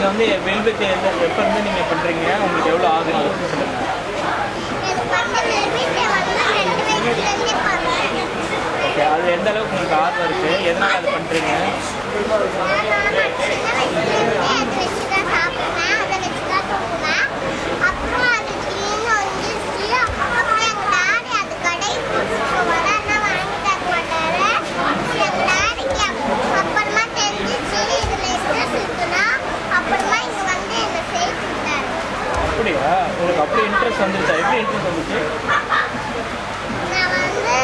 நீங்கள் வந்து வேல்வெட்டு எந்த எப்போ இருந்து நீங்கள் பண்ணுறீங்க உங்களுக்கு எவ்வளோ ஆகுது அதை பத்தி சொல்லுங்க எனக்கு வந்து வெல்வெட்டை வந்து ரெண்டு வயசுலேருந்தே பண்ணுறேன் ஓகே அது எந்த அளவுக்கு உங்களுக்கு ஆர்வம் இருக்குது எதனால் அது பண்ணுறீங்க நான் சின்ன வயசுலேருந்தே அதை வச்சு தான் சாப்பிடுவேன் அதை வச்சு தான் தூங்குவேன் அப்புறம் அது திடீர்னு வந்துச்சு அப்புறம் எங்கள் டாடி அது கடைக்கு கூட்டிட்டு போவார் ஆனால் வாங்கி தர மாட்டாரு எங்கள் டாடிக்கு அப்புறமா தெரிஞ்சிச்சு இதில் இன்ட்ரெஸ்ட் இருக்குன்னா அப்புறமா இங்கே வந்து என்னை சேர்த்து விட்டாரு அப்படியா உங்களுக்கு அப்படி இன்ட்ரெஸ்ட் வந்துருச்சா எப்படி இன்ட்ரெஸ்ட் வந்துச்சு நான் வந்து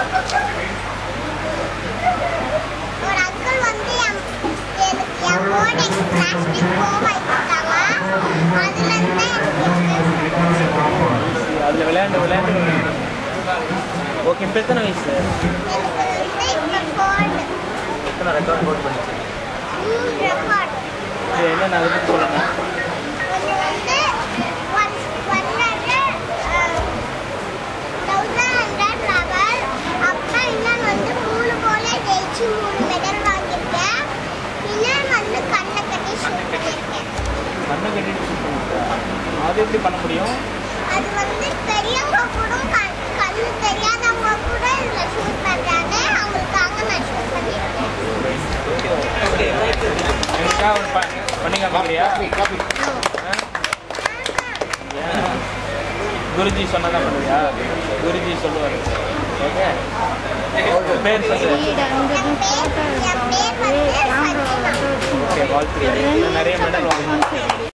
ஒரு அங்கிள் வந்து என் எனக்கு என் போர்டு பிளாஸ்டிக் கோவா கொடுத்தாங்க அதுலேருந்து எனக்கு interest. அதில் விளையாண்டு விளையாண்டு ஓகே இப்போ எத்தனை வயசு எனக்கு வந்து இப்போ போர்டு எத்தனை ரெக்கார்ட் போட் பண்ணிச்சு நியூ ரெக்கார்ட் இது என்னென்ன அதை பற்றி சொல்லுங்கள் ஒன்று வந்து one one hundred thousand hundred level அப்புறம் இன்னொன்று வந்து மூணு போல ஜெயிச்சு மூணு மெடல் வாங்கியிருக்கேன் இன்னொன்று வந்து கண்ணை கட்டி ஷூட் பண்ணியிருக்கேன் கண்ணை கட்டிட்டு shoot பண்ணிருக்கா? அது எப்படி பண்ண முடியும் அது வந்து பெரியவங்க கூட கண் கண்ணு தெரியாதவங்க கூட இதில் ஷூட் பண்ணுறாங்க அவங்களுக்காக நான் ஷூட் பண்ணியிருக்கேன் எனக்காக ஒரு ப- பண்ணி காமிக்கிறியா ஆ? ஏன்? குருஜி சொன்னதான் பண்ணுவியா குருஜி சொல்லுவார் ஓகே பேர் சொல்லு என் பேர் என் பேர் வந்து சஜினா ஓகே வாழ்த்துக்கள் இன்னும் நிறைய மெடல் வாங்கணும்